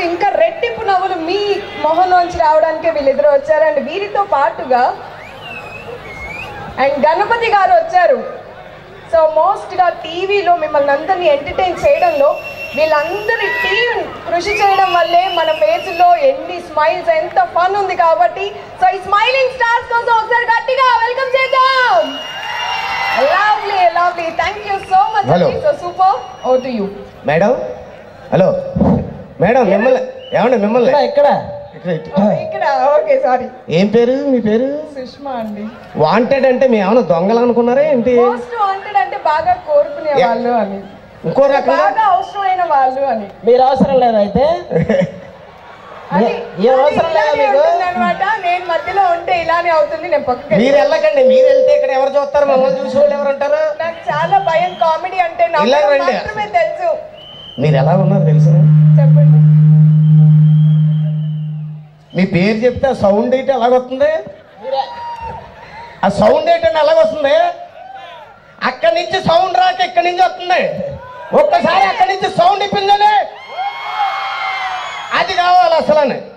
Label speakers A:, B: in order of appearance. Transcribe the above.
A: ఇంకా రెట్టింపు నవ్వులు మీ మొహంలోంచి రావడానికే వీళ్ళిద్దరు వచ్చారు అండ్ వీరితో పాటుగా అండ్ గణపతి గారు వచ్చారు సో మోస్ట్ గా టీవీలో మిమ్మల్ని అందరినీ ఎంటర్టైన్ చేయడంలో వీళ్ళందరి టీం కృషి చేయడం వల్లే మన ఫేస్ లో ఎన్ని స్మైల్స్ ఎంత ఫన్ ఉంది కాబట్టి సో ఈ స్మైలింగ్ స్టార్స్ కోసం ఒకసారి గట్టిగా వెల్కమ్ చేద్దాం lovely lovely thank you so much
B: Hello.
A: So super over to you
B: madam hello madam మిమ్మల్ని ఏమండి మిమ్మల్ని
C: ఇక్కడ
B: ఇక్కడ, ఇటు.
A: ఇక్కడ ఓకే సారీ
B: ఏం పేరు మీ పేరు
A: సుష్మా అండి
B: వాంటెడ్ అంటే మీ ఏమైనా దొంగలు అనుకున్నారా ఏంటి
A: మోస్ట్ వాంటెడ్ అంటే బాగా కోరుకునే
B: Yeah.
A: వాళ్ళు అని
B: ఇంకో రకంగా
A: బాగా అవసరమైన వాళ్ళు అని
C: మీరు అవసరం లేదు అయితే
A: అది
C: ఏ అవసరం లేదా మీకు?
A: అనమాట నేను మధ్యలో ఉంటే ఇలానే అవుతుంది నేను పక్కకి
B: మీరు వెళ్ళకండి మీరు వెళ్తే ఇక్కడ ఎవరు చూస్తారు మమ్మల్ని చూసి వాళ్ళు ఎవరు ఉంటారు
A: నాకు చాలా భయం కామెడీ అంటే నాకు
B: ఇలా రండి.
A: మాత్రమే తెలుసు
B: మీరు ఎలా ఉన్నారు తెలుసు
A: చెప్పండి
B: మీ పేరు చెప్తే ఆ సౌండ్ ఏంటి ఎలాగొస్తుంది ఆ సౌండ్ ఏంటంటే ఎలాగొస్తుంది అక్కడి నుంచి సౌండ్ రాక ఇక్కడి నుంచి వస్తుంది ఒక్కసారి అక్కడి నుంచి సౌండ్ ఇప్పిందని అది కావాలి అసలు